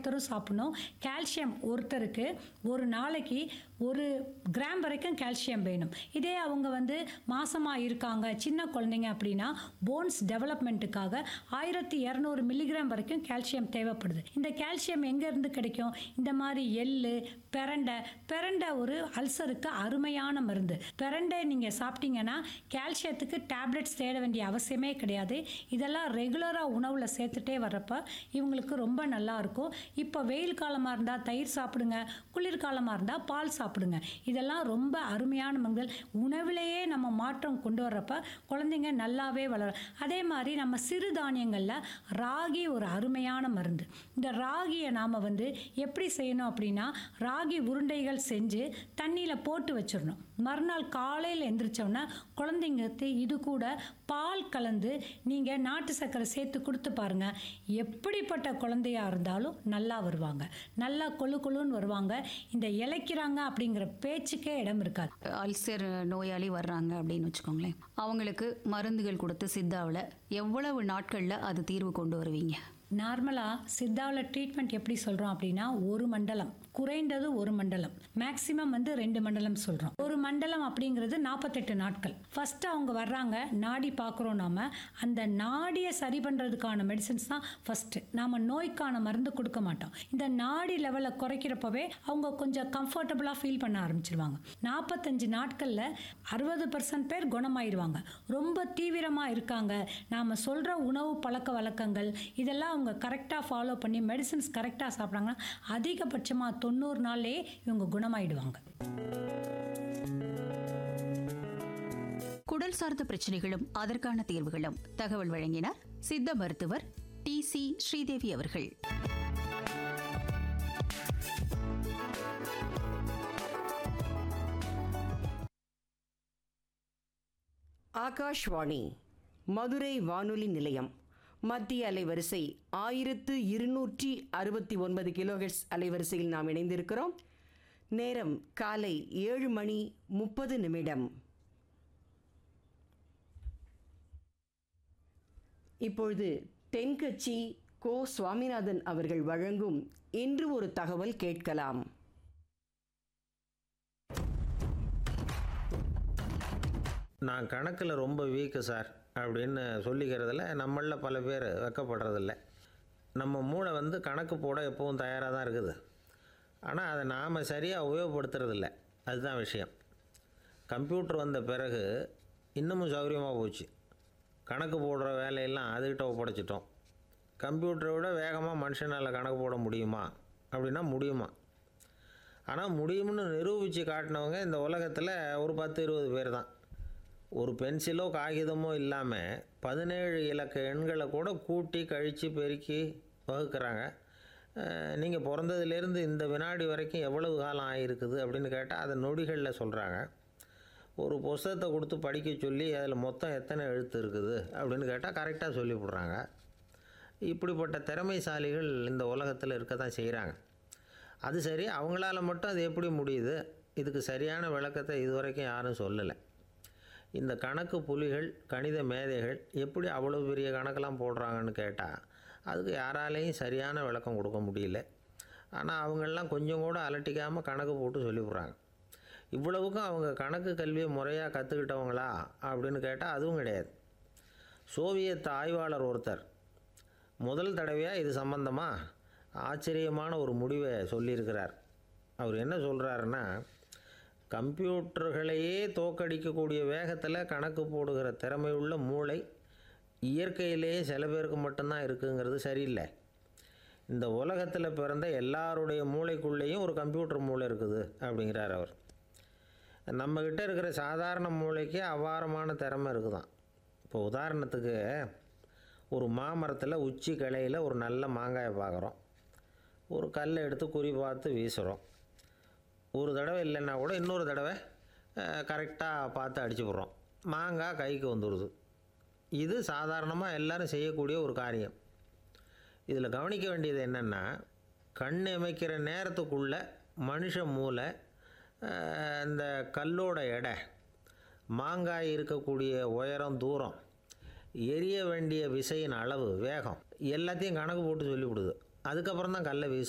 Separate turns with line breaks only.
ஒவ்வொருத்தரும் சாப்பிடணும் கால்சியம் ஒருத்தருக்கு ஒரு நாளைக்கு ஒரு கிராம் வரைக்கும் கால்சியம் வேணும் இதே அவங்க வந்து மாசமாக இருக்காங்க சின்ன குழந்தைங்க அப்படின்னா போன்ஸ் டெவலப்மெண்ட்டுக்காக ஆயிரத்தி இரநூறு மில்லிகிராம் வரைக்கும் கால்சியம் தேவைப்படுது இந்த கால்சியம் எங்கேருந்து கிடைக்கும் இந்த மாதிரி எள்ளு பிரண்டை பிரண்டை ஒரு அல்சருக்கு அருமையான மருந்து பிரண்டை நீங்கள் சாப்பிட்டீங்கன்னா கால்சியத்துக்கு டேப்லெட்ஸ் தேட வேண்டிய அவசியமே கிடையாது இதெல்லாம் ரெகுலராக உணவில் சேர்த்துட்டே வர்றப்ப இவங்களுக்கு ரொம்ப நல்லா இருக்கும் இப்போ வெயில் காலமாக இருந்தால் தயிர் சாப்பிடுங்க குளிர்காலமாக இருந்தால் பால் சாப்பிடுங்க இதெல்லாம் ரொம்ப அருமையான மருந்துகள் உணவிலேயே நம்ம மாற்றம் கொண்டு வர்றப்ப குழந்தைங்க நல்லாவே வளரும் அதே மாதிரி நம்ம சிறுதானியங்களில் ராகி ஒரு அருமையான மருந்து இந்த ராகியை நாம் வந்து எப்படி செய்யணும் அப்படின்னா ராகி உருண்டைகள் செஞ்சு தண்ணியில் போட்டு வச்சிடணும் மறுநாள் காலையில் எந்திரிச்சோன்னா குழந்தைங்களுக்கு இது கூட பால் கலந்து நீங்கள் நாட்டு சர்க்கரை சேர்த்து கொடுத்து பாருங்க எப்படிப்பட்ட குழந்தையா இருந்தாலும் நல்லா வருவாங்க நல்லா கொழு கொழுன்னு வருவாங்க இந்த இளைக்கிறாங்க அப்படிங்கிற பேச்சுக்கே இடம் இருக்காது
அல்சர் நோயாளி வர்றாங்க அப்படின்னு வச்சுக்கோங்களேன் அவங்களுக்கு மருந்துகள் கொடுத்து சித்தாவில் எவ்வளவு நாட்களில் அது தீர்வு கொண்டு வருவீங்க
நார்மலாக சித்தாவில் ட்ரீட்மெண்ட் எப்படி சொல்கிறோம் அப்படின்னா ஒரு மண்டலம் குறைந்தது ஒரு மண்டலம் மேக்ஸிமம் வந்து ரெண்டு மண்டலம் சொல்கிறோம் ஒரு மண்டலம் அப்படிங்கிறது நாற்பத்தெட்டு நாட்கள் ஃபஸ்ட்டு அவங்க வர்றாங்க நாடி பார்க்குறோம் நாம அந்த நாடியை சரி பண்ணுறதுக்கான மெடிசன்ஸ் தான் ஃபஸ்ட்டு நாம் நோய்க்கான மருந்து கொடுக்க மாட்டோம் இந்த நாடி லெவலை குறைக்கிறப்பவே அவங்க கொஞ்சம் கம்ஃபர்டபுளாக ஃபீல் பண்ண ஆரம்பிச்சிருவாங்க நாற்பத்தஞ்சு நாட்களில் அறுபது பர்சன்ட் பேர் குணமாயிருவாங்க ரொம்ப தீவிரமாக இருக்காங்க நாம் சொல்கிற உணவு பழக்க வழக்கங்கள் இதெல்லாம் அவங்க கரெக்டாக ஃபாலோ பண்ணி மெடிசின்ஸ் கரெக்டாக சாப்பிட்றாங்கன்னா அதிகபட்சமாக தொண்ணூறு நாள்லேயே இவங்க குணமாயிடுவாங்க
குடல் சார்ந்த பிரச்சனைகளும் அதற்கான தீர்வுகளும் தகவல் வழங்கினார் சித்த மருத்துவர் டி சி ஸ்ரீதேவி அவர்கள்
ஆகாஷ்வாணி மதுரை வானொலி நிலையம் மத்திய அலைவரிசை ஆயிரத்து இருநூற்றி அறுபத்தி ஒன்பது கிலோஹெட்ஸ் அலைவரிசையில் நாம் இணைந்திருக்கிறோம் நேரம் காலை ஏழு மணி முப்பது நிமிடம் இப்பொழுது தென்கட்சி கோ சுவாமிநாதன் அவர்கள் வழங்கும் இன்று ஒரு தகவல் கேட்கலாம்
நான் கணக்கில் ரொம்ப வீக்கு சார் அப்படின்னு சொல்லிக்கிறதுல நம்மளில் பல பேர் வெக்கப்படுறதில்ல நம்ம மூளை வந்து கணக்கு போட எப்பவும் தயாராக தான் இருக்குது ஆனால் அதை நாம் சரியாக உபயோகப்படுத்துறதில்ல அதுதான் விஷயம் கம்ப்யூட்டர் வந்த பிறகு இன்னமும் சௌகரியமாக போச்சு கணக்கு போடுற வேலையெல்லாம் அதுக்கிட்ட ஒப்படைச்சிட்டோம் கம்ப்யூட்டரை விட வேகமாக மனுஷனால் கணக்கு போட முடியுமா அப்படின்னா முடியுமா ஆனால் முடியும்னு நிரூபித்து காட்டினவங்க இந்த உலகத்தில் ஒரு பத்து இருபது பேர் தான் ஒரு பென்சிலோ காகிதமோ இல்லாமல் பதினேழு இலக்க எண்களை கூட கூட்டி கழித்து பெருக்கி வகுக்கிறாங்க நீங்கள் பிறந்ததுலேருந்து இந்த வினாடி வரைக்கும் எவ்வளவு காலம் ஆகிருக்குது அப்படின்னு கேட்டால் அதை நொடிகளில் சொல்கிறாங்க ஒரு புஸ்தகத்தை கொடுத்து படிக்க சொல்லி அதில் மொத்தம் எத்தனை எழுத்து இருக்குது அப்படின்னு கேட்டால் கரெக்டாக சொல்லிவிடுறாங்க இப்படிப்பட்ட திறமைசாலிகள் இந்த உலகத்தில் இருக்க தான் செய்கிறாங்க அது சரி அவங்களால மட்டும் அது எப்படி முடியுது இதுக்கு சரியான விளக்கத்தை இதுவரைக்கும் யாரும் சொல்லலை இந்த கணக்கு புலிகள் கணித மேதைகள் எப்படி அவ்வளோ பெரிய கணக்கெல்லாம் போடுறாங்கன்னு கேட்டால் அதுக்கு யாராலையும் சரியான விளக்கம் கொடுக்க முடியல ஆனால் அவங்களெலாம் கொஞ்சம் கூட அலட்டிக்காமல் கணக்கு போட்டு சொல்லிவிட்றாங்க இவ்வளவுக்கும் அவங்க கணக்கு கல்வியை முறையாக கற்றுக்கிட்டவங்களா அப்படின்னு கேட்டால் அதுவும் கிடையாது சோவியத் ஆய்வாளர் ஒருத்தர் முதல் தடவையாக இது சம்பந்தமாக ஆச்சரியமான ஒரு முடிவை சொல்லியிருக்கிறார் அவர் என்ன சொல்கிறாருன்னா கம்ப்யூட்டர்களையே தோக்கடிக்கக்கூடிய வேகத்தில் கணக்கு போடுகிற திறமையுள்ள மூளை இயற்கையிலேயே சில பேருக்கு மட்டும்தான் இருக்குங்கிறது சரியில்லை இந்த உலகத்தில் பிறந்த எல்லாருடைய மூளைக்குள்ளேயும் ஒரு கம்ப்யூட்டர் மூளை இருக்குது அப்படிங்கிறார் அவர் நம்மக்கிட்ட இருக்கிற சாதாரண மூளைக்கு அபாரமான திறமை இருக்குதான் இப்போ உதாரணத்துக்கு ஒரு மாமரத்தில் உச்சி கிளையில் ஒரு நல்ல மாங்காயை பார்க்குறோம் ஒரு கல்லை எடுத்து குறி பார்த்து வீசுகிறோம் ஒரு தடவை இல்லைன்னா கூட இன்னொரு தடவை கரெக்டாக பார்த்து அடிச்சு போடுறோம் மாங்காய் கைக்கு வந்துடுது இது சாதாரணமாக எல்லாரும் செய்யக்கூடிய ஒரு காரியம் இதில் கவனிக்க வேண்டியது என்னென்னா கண் அமைக்கிற நேரத்துக்குள்ள மனுஷ மூளை அஹ், இந்த கல்லோட எடை மாங்காய் இருக்கக்கூடிய உயரம் தூரம் எரிய வேண்டிய விசையின் அளவு வேகம் எல்லாத்தையும் கணக்கு போட்டு சொல்லிவிடுது அதுக்கப்புறம் தான் கல்லை வீச